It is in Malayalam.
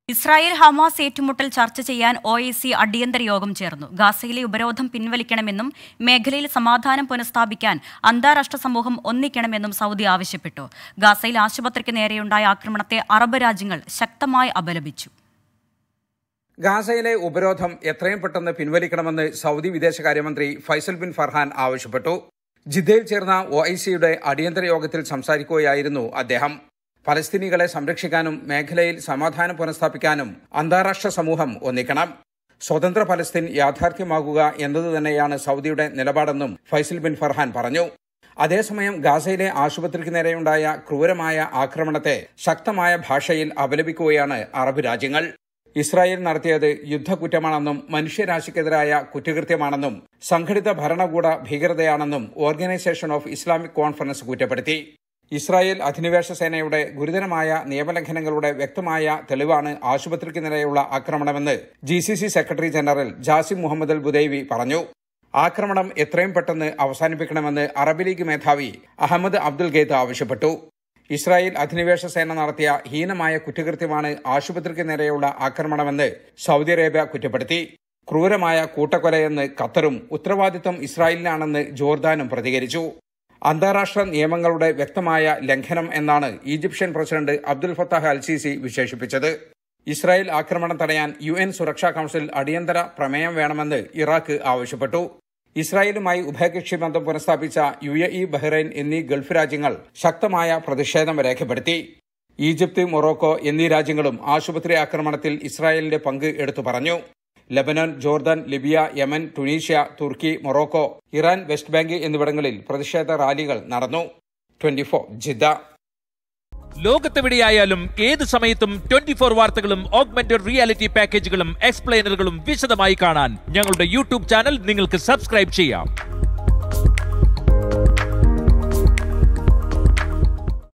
ഇസ്രായേൽ ഹമാസ് ഏറ്റുമുട്ടൽ ചർച്ച ചെയ്യാൻ ഒ ഐ സി അടിയന്തര യോഗം ചേർന്നു ഗാസയിലെ ഉപരോധം പിൻവലിക്കണമെന്നും മേഖലയിൽ സമാധാനം പുനഃസ്ഥാപിക്കാൻ അന്താരാഷ്ട്ര സമൂഹം ഒന്നിക്കണമെന്നും സൗദി ആവശ്യപ്പെട്ടു ഗാസയിൽ ആശുപത്രിക്ക് നേരെയുണ്ടായ ആക്രമണത്തെ അറബ് രാജ്യങ്ങൾ ശക്തമായി അപലപിച്ചു ഗാസയിലെ ഉപരോധം എത്രയും പെട്ടെന്ന് പിൻവലിക്കണമെന്ന് സൗദി വിദേശകാര്യമന്ത്രി ഫൈസൽ ബിൻ ഫർഹാൻ ആവശ്യപ്പെട്ടു ജിദ്ദയിൽ ചേർന്ന ഒ ഐ സിയുടെ അടിയന്തര യോഗത്തിൽ സംസാരിക്കുകയായിരുന്നു അദ്ദേഹം ഫലസ്തീനികളെ സംരക്ഷിക്കാനും മേഖലയിൽ സമാധാനം പുനഃസ്ഥാപിക്കാനും അന്താരാഷ്ട്ര സമൂഹം ഒന്നിക്കണം സ്വതന്ത്ര ഫലസ്തീൻ യാഥാർത്ഥ്യമാകുക എന്നത് തന്നെയാണ് സൗദിയുടെ നിലപാടെന്നും ഫൈസൽ ബിൻ ഫർഹാൻ പറഞ്ഞു അതേസമയം ഗാസയിലെ ആശുപത്രിക്ക് നേരെയുണ്ടായ ക്രൂരമായ ആക്രമണത്തെ ശക്തമായ ഭാഷയിൽ അപലപിക്കുകയാണ് അറബ് രാജ്യങ്ങൾ ഇസ്രായേൽ നടത്തിയത് യുദ്ധക്കുറ്റമാണെന്നും മനുഷ്യരാശിക്കെതിരായ കുറ്റകൃത്യമാണെന്നും സംഘടിത ഭരണകൂട ഭീകരതയാണെന്നും ഓർഗനൈസേഷൻ ഓഫ് ഇസ്ലാമിക് കോൺഫറൻസ് കുറ്റപ്പെടുത്തി ഇസ്രായേൽ അധിനിവേശ സേനയുടെ ഗുരുതരമായ നിയമലംഘനങ്ങളുടെ വ്യക്തമായ തെളിവാണ് ആശുപത്രിക്ക് നേരെയുള്ള ആക്രമണമെന്ന് G C C secretary general Jasim Mohammed Al Budaiwi പറഞ്ഞു ആക്രമണം എത്രയും പെട്ടെന്ന് അവസാനിപ്പിക്കണമെന്ന് അറബ് ലീഗ് മേധാവി അഹമ്മദ് അബ്ദുൽ ഗെയ്ത്ത് ആവശ്യപ്പെട്ടു ഇസ്രായേൽ അധിനിവേശ സേന നടത്തിയ ഹീനമായ കുറ്റകൃത്യമാണ് ആശുപത്രിക്ക് നേരെയുള്ള ആക്രമണമെന്ന് സൗദി അറേബ്യ കുറ്റപ്പെടുത്തി ക്രൂരമായ കൂട്ടക്കൊലയെന്ന് ഖത്തറും ഉത്തരവാദിത്തം ഇസ്രായേലിനാണെന്ന് ജോർദാനും പ്രതികരിച്ചു അന്താരാഷ്ട്ര നിയമങ്ങളുടെ വ്യക്തമായ ലംഘനം എന്നാണ് Egyptian president Abdel Fattah Al Sisi വിശേഷിപ്പിച്ചത് ഇസ്രായേൽ ആക്രമണം തടയാൻ യു എൻ സുരക്ഷാ കൌൺസിൽ അടിയന്തര പ്രമേയം വേണമെന്ന് ഇറാഖ് ആവശ്യപ്പെട്ടു ഇസ്രായേലുമായി ഉഭയകക്ഷി ബന്ധം പുനഃസ്ഥാപിച്ച യു എ ഇ ബഹ്റൈൻ എന്നീ ഗൾഫ് രാജ്യങ്ങൾ ശക്തമായ പ്രതിഷേധം രേഖപ്പെടുത്തി ഈജിപ്ത് മൊറോക്കോ എന്നീ രാജ്യങ്ങളും ആശുപത്രി ആക്രമണത്തിൽ ഇസ്രായേലിന്റെ പങ്ക് എടുത്തു പറഞ്ഞു Lebanon Jordan Libya Yemen Tunisia തുർക്കി മൊറോക്കോ ഇറാൻ വെസ്റ്റ് ബാങ്ക് എന്നിവിടങ്ങളിൽ പ്രതിഷേധ റാലികൾ നടന്നു ട്വന്റി ഫോർ ജിദ്ദ ലോകത്തെവിടെയായാലും ഏത് സമയത്തും ട്വന്റി ഫോർ വാർത്തകളും ഓഗ്മെന്റഡ് റിയാലിറ്റി പാക്കേജുകളും എക്സ്പ്ലെയിനറുകളും വിശദമായി കാണാൻ ഞങ്ങളുടെ യൂട്യൂബ് ചാനൽ നിങ്ങൾക്ക് സബ്സ്ക്രൈബ് ചെയ്യാം